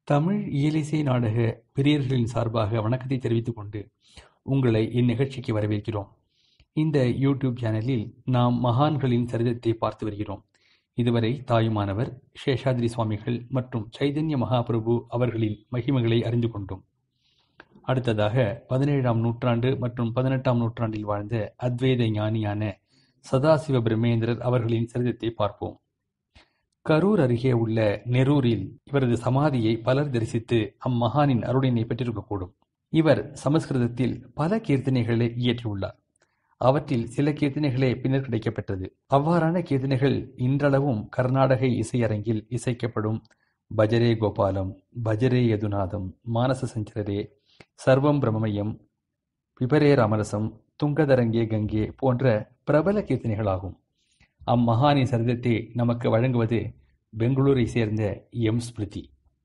தமிழ் இயலிசை நாடக பிரியர்களின் சார்பாக வணக்கத்தை தெரிவித்துக் கொண்டு உங்களை இந்நிகழ்ச்சிக்கு வரவேற்கிறோம் இந்த யூடியூப் சேனலில் நாம் மகான்களின் சரிதத்தை பார்த்து வருகிறோம் இதுவரை தாயுமானவர் சேஷாதிரி சுவாமிகள் மற்றும் சைதன்ய மகாபிரபு அவர்களின் மகிமைகளை அறிந்து கொண்டோம் அடுத்ததாக பதினேழாம் நூற்றாண்டு மற்றும் பதினெட்டாம் நூற்றாண்டில் வாழ்ந்த அத்வைத ஞானியான சதாசிவ பிரம்மேந்திரர் அவர்களின் சரிதத்தை பார்ப்போம் கரூர் அருகே உள்ள நெரூரில் இவரது சமாதியை பலர் தரிசித்து அம்மகானின் அருளினை பெற்றிருக்கக்கூடும் இவர் சமஸ்கிருதத்தில் பல கீர்த்தனைகளை இயற்றியுள்ளார் அவற்றில் சில கீர்த்தனைகளே பின்னர் கிடைக்கப்பெற்றது அவ்வாறான கீர்த்தனைகள் இன்றளவும் கர்நாடக இசையரங்கில் இசைக்கப்படும் பஜரே கோபாலம் பஜரே யதுநாதம் மானச சஞ்சரரே சர்வம் பிரமமயம் விபரே ராமரசம் துங்கதரங்கே கங்கே போன்ற பிரபல கீர்த்தனைகளாகும் அம்மகானின் சரிதத்தை நமக்கு வழங்குவது பெங்களூரை சேர்ந்த எம் ஸ்மிருதி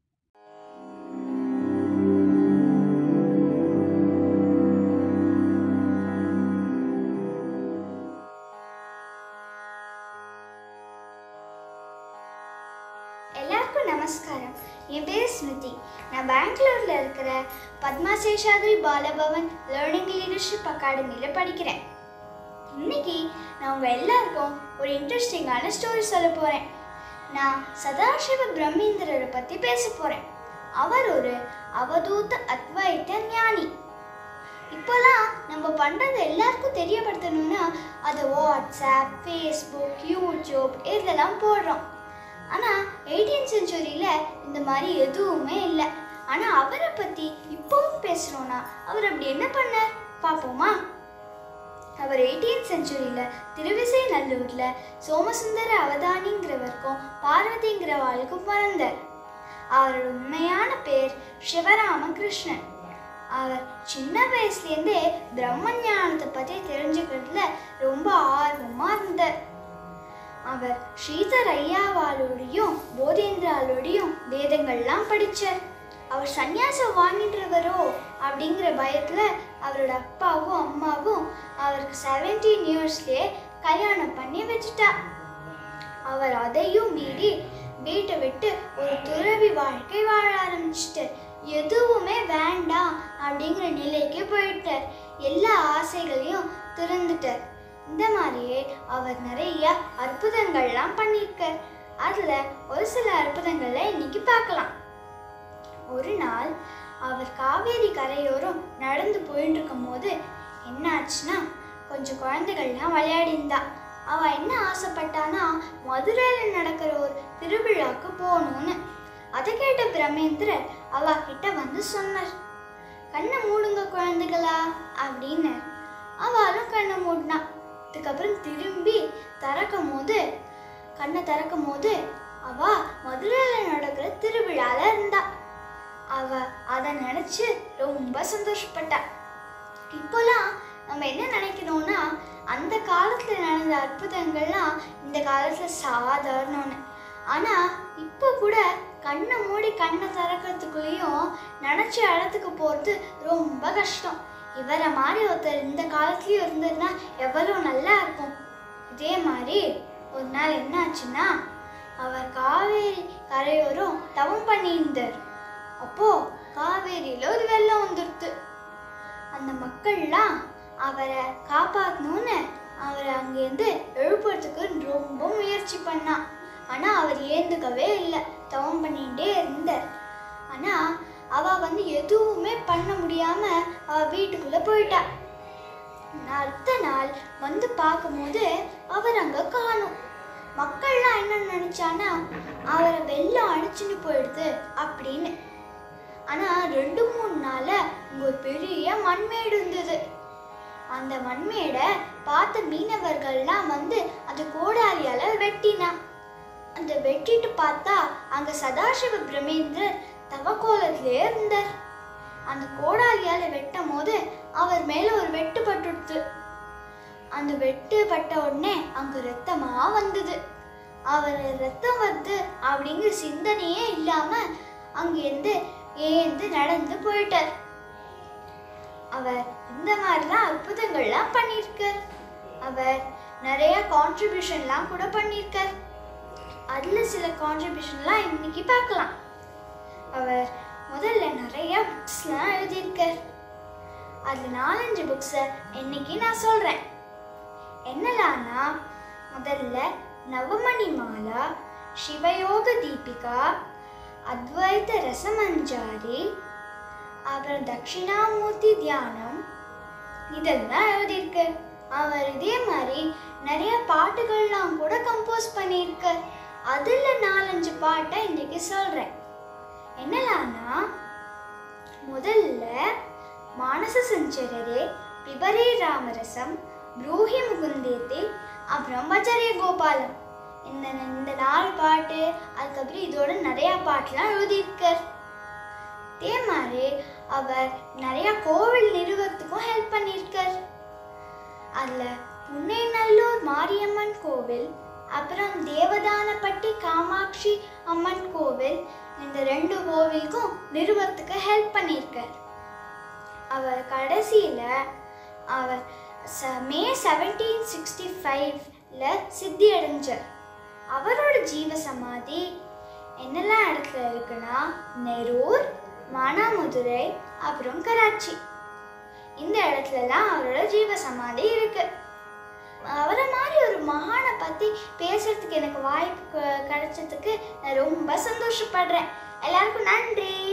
எல்லாருக்கும் நமஸ்காரம் என் பேர் ஸ்மிருதி நான் பெங்களூர்ல இருக்கிற பத்மா சேஷாதிரி பாலபவன் லேர்னிங் லீடர்ஷிப் அகாடமியில் படிக்கிறேன் இன்னைக்கு நான் உங்க எல்லாருக்கும் ஒரு இன்ட்ரெஸ்டிங்கான ஸ்டோரி சொல்ல போறேன் நான் சதாசிவ பிரம்மேந்திரரை பத்தி பேச போறேன் அவர் ஒரு அவதூத அத்வைத ஞானி இப்போலாம் நம்ம பண்ணுறது எல்லாருக்கும் தெரியப்படுத்தணும்னா அது வாட்ஸ்அப் ஃபேஸ்புக் யூடியூப் இதெல்லாம் போடுறோம் ஆனால் எயிட்டீன் செஞ்சுரியில் இந்த மாதிரி எதுவுமே இல்லை ஆனால் அவரை பற்றி இப்போவும் பேசுகிறோன்னா அவர் அப்படி என்ன பண்ணார் பார்ப்போமா அவர் எயிட்டீன் செஞ்சுரியில் திருவிசை நல்லூரில் சோமசுந்தர அவதானிங்கிறவருக்கும் பார்வதிங்கிறவாளுக்கும் பிறந்தார் அவரோட உண்மையான பேர் சிவராமகிருஷ்ணன் அவர் சின்ன வயசுலேருந்தே பிரம்ம ஞானத்தை பற்றி தெரிஞ்சுக்கிறதுல ரொம்ப ஆர்வமாக இருந்தார் அவர் ஸ்ரீதர் ஐயாவாலோடையும் போதேந்திராலோடையும் வேதங்கள்லாம் படித்தார் அவர் சந்நியாசம் வாங்கின்றவரோ அப்படிங்கிற பயத்தில் அவரோட அப்பாவும் அம்மாவும் அவருக்கு செவன்டீன் இயர்ஸ்லேயே கல்யாணம் பண்ணி வச்சுட்டா அவர் அதையும் மீறி வீட்டை விட்டு ஒரு துறவி வாழ்க்கை வாழ ஆரம்பிச்சிட்டார் எதுவுமே வேண்டாம் அப்படிங்கிற நிலைக்கு போயிட்டார் எல்லா ஆசைகளையும் திறந்துட்டார் இந்த மாதிரியே அவர் நிறைய அற்புதங்கள்லாம் பண்ணியிருக்கார் அதில் ஒரு சில அற்புதங்களை இன்னைக்கு பார்க்கலாம் ஒரு நாள் அவர் காவேரி கரையோரம் நடந்து போயிட்டு இருக்கும் போது என்னாச்சுன்னா கொஞ்சம் குழந்தைகள்லாம் விளையாடிந்தா அவ என்ன ஆசைப்பட்டானா மதுரையில் நடக்கிற ஒரு திருவிழாக்கு போகணும்னு அதை கேட்ட பிரமேந்திரர் அவ கிட்ட வந்து சொன்னார் கண்ணை மூடுங்க குழந்தைகளா அப்படின்னு அவளும் கண்ணை மூடினா அதுக்கப்புறம் திரும்பி திறக்கும் போது கண்ணை திறக்கும் போது அவ மதுரையில் நடக்கிற திருவிழால இருந்தா அவ அதை நினைச்சு ரொம்ப சந்தோஷப்பட்டா இப்போலாம் நம்ம என்ன நினைக்கிறோம்னா அந்த காலத்துல நடந்த அற்புதங்கள்லாம் இந்த காலத்துல சாதாரணம்னு ஆனா இப்போ கூட கண்ணை மூடி கண்ணை திறக்கிறதுக்குள்ளேயும் நினைச்ச இடத்துக்கு போறது ரொம்ப கஷ்டம் இவரை மாதிரி ஒருத்தர் இந்த காலத்துலயும் இருந்ததுன்னா எவ்வளோ நல்லா இருக்கும் இதே மாதிரி ஒரு நாள் என்ன ஆச்சுன்னா அவர் காவேரி கரையோரம் தவம் பண்ணியிருந்தார் அப்போ காவேரியில ஒரு வெள்ளம் வந்துடுது அந்த மக்கள்லாம் அவரை காப்பாற்றணும்னு அவரை அங்கேருந்து எழுப்புறதுக்கு ரொம்ப முயற்சி பண்ணா ஆனால் அவர் ஏந்துக்கவே இல்லை தவம் பண்ணிகிட்டே இருந்தார் ஆனால் அவ வந்து எதுவுமே பண்ண முடியாம அவ வீட்டுக்குள்ள போயிட்டா அடுத்த நாள் வந்து பார்க்கும்போது அவர் அங்க காணும் மக்கள்லாம் என்ன நினைச்சானா அவரை வெள்ளம் அடிச்சுன்னு போயிடுது அப்படின்னு ஆனா ரெண்டு மூணு நாள இங்க ஒரு பெரிய மண்மேடு இருந்தது அந்த மண்மேடை பார்த்த மீனவர்கள்லாம் வந்து அந்த கோடாரியால வெட்டினா அந்த வெட்டிட்டு பார்த்தா அங்க சதாசிவ பிரமேந்திரர் தவக்கோலத்திலே இருந்தார் அந்த கோடாரியால வெட்டும் போது அவர் மேல ஒரு வெட்டு பட்டுடுத்து அந்த வெட்டு பட்ட உடனே அங்க ரத்தமா வந்தது அவர் ரத்தம் வருது அப்படிங்கிற சிந்தனையே இல்லாம அங்கேருந்து ஏந்து நடந்து போயிட்டார் அவர் இந்த மாதிரிலாம் அற்புதங்கள்லாம் பண்ணியிருக்கார் அவர் நிறைய கான்ட்ரிபியூஷன்லாம் கூட பண்ணியிருக்கார் அதில் சில கான்ட்ரிபியூஷன்லாம் இன்னைக்கு பார்க்கலாம் அவர் முதல்ல நிறைய புக்ஸ்லாம் எழுதியிருக்கார் அதில் நாலஞ்சு புக்ஸை இன்னைக்கு நான் சொல்கிறேன் என்னலான்னா முதல்ல நவமணி மாலா சிவயோக தீபிகா அத்வைத ரசமஞ்சாரி அப்புறம் தட்சிணாமூர்த்தி தியானம் இதெல்லாம் எழுதியிருக்கு அவர் இதே மாதிரி நிறைய பாட்டுகள்லாம் கூட கம்போஸ் பண்ணியிருக்க அதில் நாலஞ்சு பாட்டை இன்னைக்கு சொல்கிறேன் என்னலான்னா முதல்ல மானச சஞ்சரரே பிபரே ராமரசம் ப்ரூஹி முகுந்தேத்தி அப்புறம் பஜரே கோபாலம் இந்த இந்த நாலு பாட்டு அதுக்கப்புறம் இதோட நிறையா பாட்டுலாம் எழுதியிருக்கார் அதே மாதிரி அவர் நிறைய கோவில் நிறுவத்துக்கும் ஹெல்ப் பண்ணியிருக்கார் அதில் புன்னைநல்லூர் மாரியம்மன் கோவில் அப்புறம் தேவதானப்பட்டி காமாட்சி அம்மன் கோவில் இந்த ரெண்டு கோவிலுக்கும் நிறுவத்துக்கு ஹெல்ப் பண்ணியிருக்கார் அவர் கடைசியில் அவர் ச மே செவன்டீன் சிக்ஸ்டி ஃபைவ்ல சித்தி அடைஞ்சார் அவரோட ஜீவ சமாதி என்னெல்லாம் இடத்துல இருக்குன்னா நெரூர் மானாமதுரை அப்புறம் கராச்சி இந்த இடத்துலலாம் அவரோட ஜீவ சமாதி இருக்கு அவரை மாதிரி ஒரு மகானை பற்றி பேசுறதுக்கு எனக்கு வாய்ப்பு க- கிடைச்சதுக்கு நான் ரொம்ப சந்தோஷப்படுறேன் எல்லாருக்கும் நன்றி